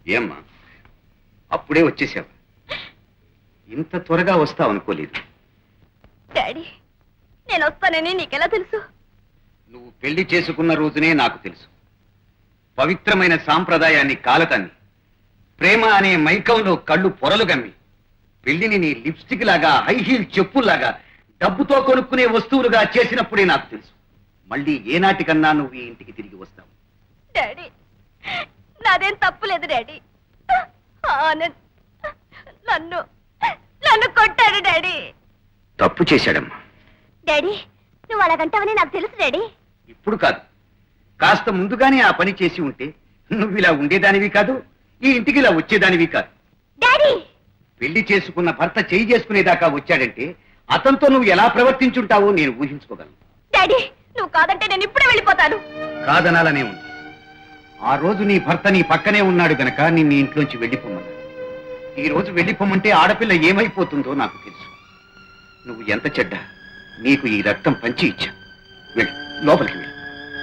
ఏమ్మా అప్పుడే వచ్చేసావు ఇంత త్వరగా వస్తావు అనుకోలేదు డాడీ నేను వస్తానని నీకెలా తెలుసు నువ్వు పెళ్లి చేసుకున్న రోజునే నాకు తెలుసు పవిత్రమైన సాంప్రదాయాన్ని కాలతన్ని ప్రేమ అనే మైకంలో కళ్ళు పొరలు గమ్మి పెళ్లిని నీ లిప్స్టిక్ లాగా హై హీల్ చెప్పుల్లాగా డబ్బుతో కొనుక్కునే వస్తువులుగా చేసినప్పుడే నాకు తెలుసు మళ్ళీ ఏనాటికన్నా నువ్వు ఈ ఇంటికి తిరిగి వస్తావు డాడీ నాదేం తప్పులేదు డాడీ ఆనంద్ నన్ను నన్ను కొట్టాడు డాడీ తప్పు చేశాడమ్మా డాడీ నువ్వు అలాగంటావని నాకు తెలుసు డాడీ ఇప్పుడు కాదు కాస్త ముందుగానే ఆ పని చేసి ఉంటే నువ్వు ఇలా ఉండేదానివి కాదు ఈ ఇంటికి ఇలా వచ్చేదానివి కాదు డాడీ పెళ్లి చేసుకున్న భర్త చేయి చేసుకునేదాకా వచ్చాడంటే అతనితో నువ్వు ఎలా ప్రవర్తించుంటావో నేను ఊహించుకోగలను డాడీ నువ్వు కాదంటే నేను ఇప్పుడే వెళ్ళిపోతాను కాదనాలనే ఉంది ఆ రోజు నీ భర్త నీ పక్కనే ఉన్నాడు గనక నిన్ను ఇంట్లోంచి వెళ్ళిపోమన్నాడు ఈ రోజు వెళ్ళిపోమంటే ఆడపిల్ల ఏమైపోతుందో నాకు తెలుసు నువ్వు ఎంత చెడ్డ నీకు ఈ రక్తం పంచి ఇచ్చా వెళ్ళు లోపలికి వెళ్ళు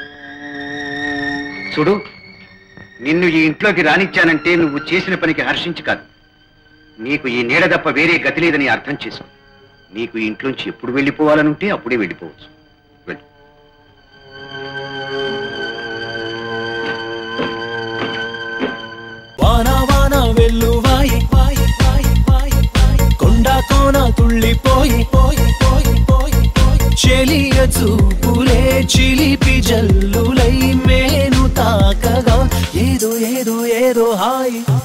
చూడు నిన్ను ఈ ఇంట్లోకి రానిచ్చానంటే నువ్వు చేసిన పనికి హర్షించి కాదు నీకు ఈ నీడ తప్ప వేరే గతి లేదని అర్థం చేసుకో నీకు ఈ ఇంట్లోంచి ఎప్పుడు వెళ్ళిపోవాలనుంటే అప్పుడే వెళ్ళిపోవచ్చు వెళ్ళు వాన వాన వెల్లువాయి వాయి వాయి వాయి వాయి కొండ కోన తుళ్ళిపోయి పోయి పోయి పోయి పోయి చెలియ చూపులే చిలిపి జల్లులై మేను తాకగా ఏదో ఏదో ఏదో హాయి